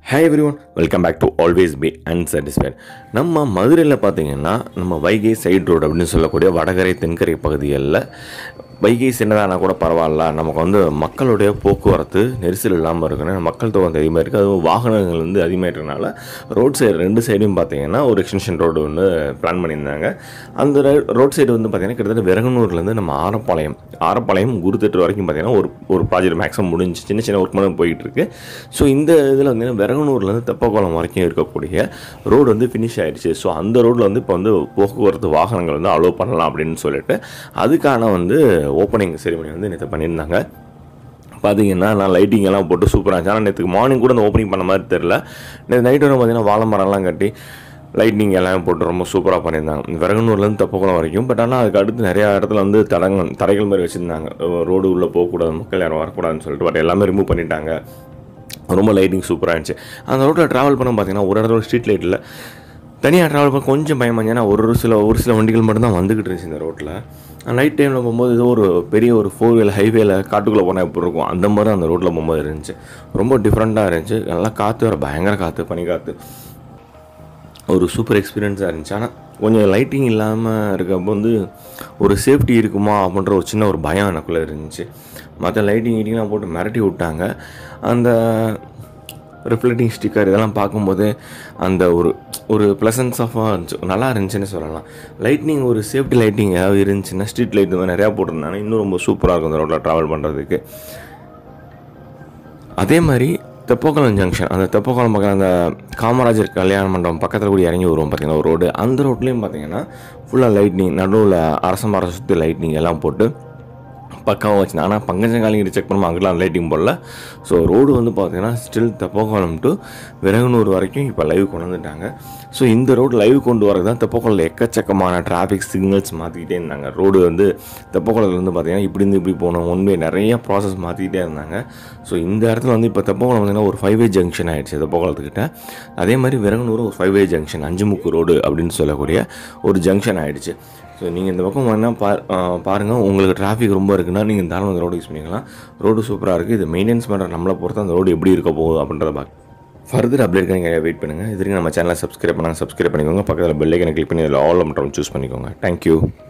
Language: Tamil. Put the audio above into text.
hey everyone welcome back to always be unsatisfied நம்ம மதுரையில் பார்த்தீங்கன்னா நம்ம வைகை சைடு ரோடு அப்படின்னு சொல்லக்கூடிய வடகரை தென்கரை பகுதிகளில் வைகை சின்னதானா கூட பரவாயில்ல நமக்கு வந்து மக்களுடைய போக்குவரத்து நெரிசல் இல்லாமல் இருக்கணும் மக்கள் தொகை வந்து அதிகமாக இருக்குது அதுவும் வாகனங்கள் வந்து அதிகமாக இருக்கனால ரோட் சைடு ரெண்டு சைடும் பார்த்தீங்கன்னா ஒரு எக்ஸ்டென்ஷன் ரோடு வந்து பிளான் பண்ணியிருந்தாங்க அந்த ரோட் சைடு வந்து பார்த்தீங்கன்னா கிட்டத்தட்ட விரகனூர்லேருந்து நம்ம ஆரப்பாளையம் ஆரப்பாளையம் குருத்தெட்டு வரைக்கும் பார்த்தீங்கன்னா ஒரு ஒரு ப்ராஜெக்ட் மேக்ஸிமம் முடிஞ்சு சின்ன சின்ன ஒர்க் மட்டும் போயிட்டு இருக்கு ஸோ இந்த இதில் வந்து விரகனூர்லேருந்து தெப்பக்குளம் வரைக்கும் இருக்கக்கூடிய ரோடு வந்து ஃபினிஷ் ஆயிடுச்சு ஸோ அந்த ரோட்டில் வந்து இப்போ வந்து போக்குவரத்து வாகனங்கள் வந்து அலோவ் பண்ணலாம் அப்படின்னு சொல்லிட்டு அதுக்கான வந்து ஓப்பனிங் செரிமனி வந்து நேற்று பண்ணியிருந்தாங்க பார்த்தீங்கன்னா நான் லைட்டிங் எல்லாம் போட்டு சூப்பராக இருந்துச்சு ஆனால் நேற்றுக்கு மார்னிங் கூட அந்த ஓப்பனிங் பண்ண மாதிரி தெரில நேற்று நைட் வரும் பார்த்தீங்கன்னா வாழை மரம்லாம் கட்டி லைட்னிங் எல்லாமே போட்டு ரொம்ப சூப்பராக பண்ணியிருந்தாங்க விறகுனூர்லேருந்து தப்பக்குளம் வரைக்கும் பட் ஆனால் அதுக்கு அடுத்து நிறையா இடத்துல வந்து தடங்கள் தடைகள் மாதிரி வச்சுருந்தாங்க ரோடு உள்ளே போகக்கூடாது மக்கள் யாரும் வரக்கூடாதுன்னு சொல்லிட்டு பட் எல்லாமே ரிமூவ் பண்ணிட்டாங்க ரொம்ப லைட்டிங் சூப்பராக இருந்துச்சு அந்த ரோட்டில் ட்ராவல் பண்ண பார்த்தீங்கன்னா ஒரு இடத்துல ஸ்ட்ரீட் லைட்டில் தனியாக ட்ராவல் பண்ண கொஞ்சம் பயமாக ஏன்னா ஒரு ஒரு சில ஒரு சில வண்டிகள் மட்டும்தான் வந்துக்கிட்டு இருந்துச்சு இந்த ரோட்டில் நைட் டைமில் போகும்போது ஏதோ ஒரு பெரிய ஒரு ஃபோர் வீலர் ஹைவேல காட்டுக்குள்ளே போனால் எப்படி இருக்கும் அந்த மாதிரி தான் அந்த ரோட்டில் போகும்போது இருந்துச்சு ரொம்ப டிஃப்ரெண்ட்டாக இருந்துச்சு நல்லா காற்று வர பயங்கர காற்று பனி காற்று ஒரு சூப்பர் எக்ஸ்பீரியன்ஸாக இருந்துச்சு ஆனால் கொஞ்சம் லைட்டிங் இல்லாமல் இருக்கப்போ வந்து ஒரு சேஃப்டி இருக்குமா அப்படின்ற ஒரு சின்ன ஒரு பயம் எனக்குள்ளே இருந்துச்சு மற்ற லைட்டிங் கீட்டிங்லாம் போட்டு மிரட்டி விட்டாங்க அந்த ரிஃப்ளெக்டிங் ஸ்டிக்கர் இதெல்லாம் பார்க்கும்போது அந்த ஒரு ஒரு ப்ளசன்ஸ் ஆஃபாக இருந்துச்சு நல்லா இருந்துச்சுன்னு சொல்லலாம் லைட்னிங் ஒரு சேஃப்டி லைட்டிங் ஏதாவது இருந்துச்சுன்னா ஸ்ட்ரீட் லைட் மாதிரி நிறையா போட்டிருந்தாங்க இன்னும் ரொம்ப சூப்பராக இருக்கும் அந்த ரோட்டில் ட்ராவல் பண்ணுறதுக்கு அதே மாதிரி தெப்பக்குளம் ஜங்ஷன் அந்த தெப்பக்குளம் பக்கம் அந்த காமராஜர் கல்யாண மண்டபம் பக்கத்தில் கூட இறங்கி வருவோம் பார்த்தீங்கன்னா ஒரு ரோடு அந்த ரோட்லேயும் பார்த்தீங்கன்னா ஃபுல்லாக லைட்னிங் நடுவில் அரச மரம் சுற்றி லைட்னிங் எல்லாம் போட்டு பக்காவாக வச்சுருந்தேன் ஆனால் பங்கஜங்காலிங்கிட்ட செக் பண்ணும்போது அங்கெல்லாம் லைட்டிங் போடல ஸோ ரோடு வந்து பார்த்தீங்கன்னா ஸ்டில் தெப்பக்குளம் டு விறகுனூர் வரைக்கும் இப்போ லைவ் கொண்டு வந்துட்டாங்க ஸோ இந்த ரோடு லைவ் கொண்டு வரது தான் தெப்பக்குளத்தில் எக்கச்சக்கமான டிராஃபிக் சிக்னல்ஸ் மாற்றிக்கிட்டே இருந்தாங்க ரோடு வந்து தெப்பக்குளத்தில் வந்து பார்த்தீங்கன்னா இப்படி இருந்து இப்படி போகணும் ஒன்வே நிறைய ப்ராசஸ் மாற்றிக்கிட்டே இருந்தாங்க ஸோ இந்த இடத்துல வந்து இப்போ தெப்பக்குளம் பார்த்தீங்கன்னா ஒரு ஃபைவ் வே ஜங்ஷன் ஆகிடுச்சு தெப்பக்குளத்துக்கிட்ட அதே மாதிரி விறகுனூர் ஒரு ஃபைவ் வே ஜங்ஷன் அஞ்சுமுக்கு ரோடு அப்படின்னு சொல்லக்கூடிய ஒரு ஜங்ஷன் ஆகிடுச்சு ஸோ நீங்கள் இந்த பக்கம் வேணால் பா பாருங்கள் உங்களுக்கு டிராஃபிக் ரொம்ப இருக்குன்னா நீங்கள் தாராளம் இந்த ரோடு யூஸ் பண்ணிக்கலாம் ரோடு சூப்பராக இருக்குது இது மெயின்டெனன்ஸ் பண்ணுற நம்மளை பொறுத்து அந்த ரோடு எப்படி இருக்க போகுது அப்படின்றத பார்க்க ஃபர்தர் அப்டேட் நீங்கள் வெயிட் பண்ணுங்கள் இதுக்கு நம்ம சேனலை சப்ஸ்கிரைப் பண்ணாங்க சப்ஸ்கிரைப் பண்ணிக்கோங்க பக்கத்தில் பெல்லைக்கனை கிளிக் பண்ணி அதில் ஆல் மட்டும் சூஸ் பண்ணிக்கோங்க தேங்க்யூ